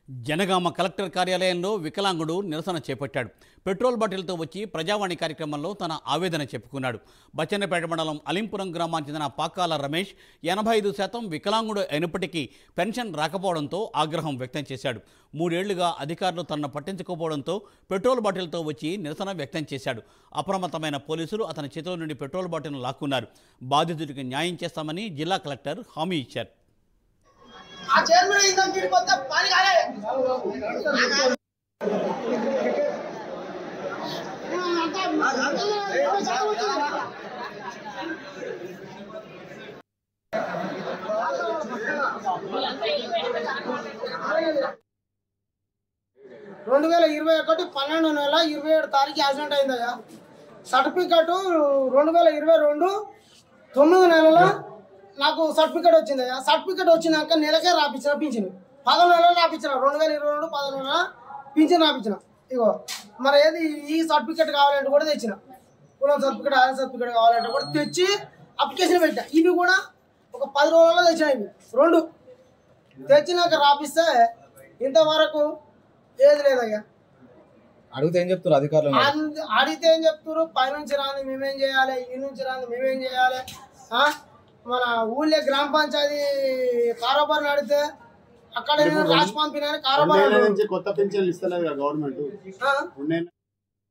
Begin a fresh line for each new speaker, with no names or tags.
Janagama collector కార్యాలయంలో వికలాంగుడు నిరసన చేపట్టాడు petrol బాటిల్తో వచ్చి ప్రజావాణి కార్యక్రమంలో తన ఆవేదన చెప్పుకున్నాడు బచ్చన్నపేట మండలం అలింపురం గ్రామానికి చెందిన పాకాల రమేష్ ఎనభై ఐదు శాతం వికలాంగుడు అయినప్పటికీ పెన్షన్ రాకపోవడంతో ఆగ్రహం వ్యక్తం చేశాడు మూడేళ్లుగా అధికారులు తనను పట్టించుకోకపోవడంతో పెట్రోల్ బాటిల్తో వచ్చి నిరసన వ్యక్తం చేశాడు అప్రమత్తమైన పోలీసులు అతని చేతిలో నుండి పెట్రోల్ బాటిల్ను లాక్కున్నారు బాధితుడికి న్యాయం చేస్తామని జిల్లా కలెక్టర్ హామీ ఇచ్చారు
ఆ చైర్మన్ ఇందాక వీడికి వస్తే పని కాలే రెండు వేల ఇరవై ఒకటి పన్నెండు నెల ఇరవై ఏడు తారీఖు యాక్సిడెంట్ అయిందయ్యా సర్టిఫికెట్ రెండు వేల ఇరవై రెండు తొమ్మిది నెలల నాకు సర్టిఫికేట్ వచ్చిందయ్యా సర్టిఫికేట్ వచ్చినాక నెలకే రాపించిన పింఛను పదకొండు నెలలు రాపించిన రెండు వేల ఇరవై రెండు పదకొండు నెలల పింఛన్ రాపించిన ఇగో మరి ఏది ఈ సర్టిఫికేట్ కావాలంటే కూడా తెచ్చిన కులం సర్టిఫికేట్ ఆధార్ సర్టిఫికేట్ కావాలంటే కూడా తెచ్చి అప్లికేషన్ పెట్టా ఇవి కూడా ఒక పది రోజుల్లో తెచ్చిన ఇవి రెండు తెచ్చినాక రాపిస్తే ఇంతవరకు ఏది లేదయ్యా
అడిగితే ఏం చెప్తారు అధికారులు
అంద- అడిగితే ఏం చెప్తారు పైనుంచి రాని మేమేం చేయాలి ఈ నుంచి రాని మేమేం చేయాలి ఆ? మన ఊళ్ళో గ్రామ పంచాయతీ కారోబార్ నడితే అక్కడ నేను రాసి పంపినాను కారోబార్
రెండేళ్ల నుంచి కొత్త పెన్షన్లు ఇస్తలేదు కదా గవర్నమెంట్
ఆ?
రెండేళ్ల